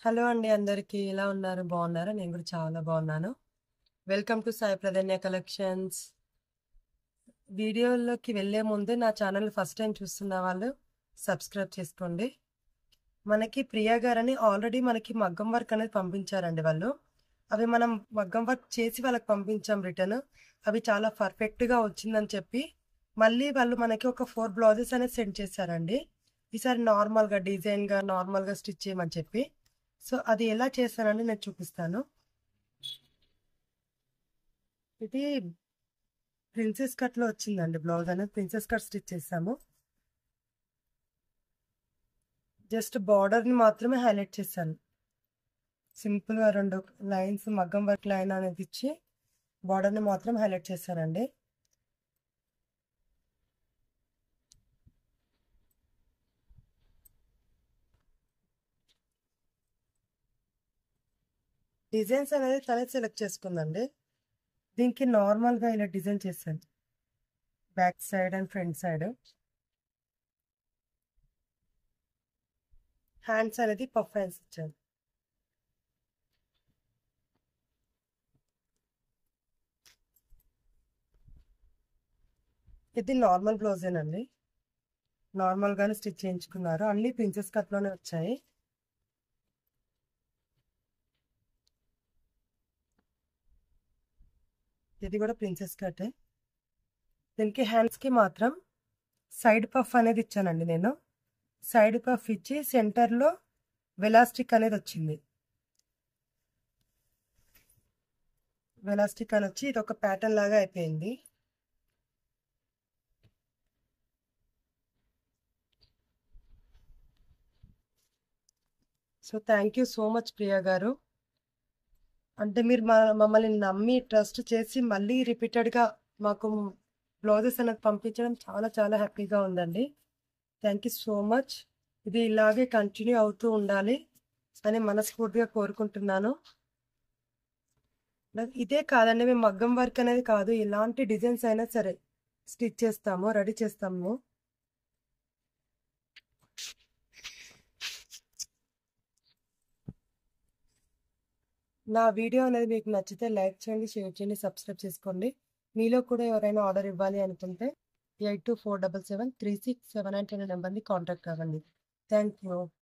Hello అండి అందరికీ. ఎలా ఉన్నారు? బాగున్నారా? నేను కూడా చాలా బాగున్నాను. Welcome to Sai Pradhanya collections. వీడియోలోకి వెళ్ళే ముందు నా ఛానల్ ఫస్ట్ టైం చూస్తున్న వాళ్ళు సబ్స్క్రైబ్ చేసుకోండి. మనకి ప్రియా గారని ఆల్రెడీ మనకి మగ్గం వర్క్ అనేది పంపించారండి వాళ్ళు. అవి మనం మగ్గం వర్క్ చేసి వాళ్ళకి పంపించాం రిటర్న్. అవి చాలా పర్ఫెక్ట్‌గా వచ్చిందని చెప్పి, మళ్ళీ వాళ్ళు మనకి ఒక 4 బ్లౌజెస్ అనేది సెండ్ చేశారండి. ఈసారి నార్మల్‌గా డిజైన్‌గా, నార్మల్‌గా స్టిచ్ చేయమని చెప్పి. సో, అది ఎలా చేశానని నేను చూపిస్తాను. ఇది ప్రిన్సెస్ కట్‌లో వచ్చిందండి బ్లౌజ్ అనేది. ప్రిన్సెస్ కట్ స్టిచ్ చేశాము. జస్ట్ బోర్డర్‌ని మాత్రమే హైలైట్ చేశాను. సింపుల్‌గా 2 లైన్స్ మగ్గం వర్క్ లైన్ అనేది ఇచ్చి, బోర్డర్‌ని మాత్రం హైలైట్ చేశానండి. డిజైన్స్ అనేది తనే సెలెక్ట్ చేసుకుందండి. దీనికి నార్మల్‌గా ఇలా డిజైన్ చేశాను. Back side and front side. Hands అనేది పఫ్ హ్యాండ్స్ ఇచ్చాను. ఇది నార్మల్ బ్లౌజేనండి. నార్మల్‌గానే స్టిచ్ చేయించుకున్నారు. అన్నీ ప్రిన్సెస్ కట్‌లోనే వచ్చాయి. ఇది కూడా ప్రిన్సెస్ కటే. దీనికి హ్యాండ్స్‌కి మాత్రం సైడ్ పఫ్ అనేది ఇచ్చానండి నేను. సైడ్ పఫ్ ఇచ్చి సెంటర్‌లో వెలాస్టిక్ అనేది వచ్చింది. వెలాస్టిక్ అని వచ్చి ఇదొక ప్యాటర్న్ లాగా అయిపోయింది. So, thank you so much Priya గారు. అంటే మీరు మ మమ్మల్ని నమ్మి ట్రస్ట్ చేసి మళ్ళీ రిపీటెడ్‌గా మాకు బ్లౌజెస్ అనేది పంపించడం చాలా చాలా హ్యాపీగా ఉందండి. Thank you so much. ఇది ఇలాగే కంటిన్యూ అవుతూ ఉండాలి అని మనస్ఫూర్తిగా కోరుకుంటున్నాను. ఇదే కాదండి మేము మగ్గం వర్క్ అనేది కాదు. ఎలాంటి డిజైన్స్ అయినా సరే స్టిచ్ చేస్తాము. రెడీ చేస్తాము. నా వీడియో అనేది మీకు నచ్చితే లైక్ చేయండి, షేర్ చేయండి, సబ్స్క్రైబ్ చేసుకోండి. మీలో కూడా ఎవరైనా ఆర్డర్ ఇవ్వాలి అనుకుంటే 8247736789 అనే నెంబర్‌ని కాంటాక్ట్ అవ్వండి. Thank you.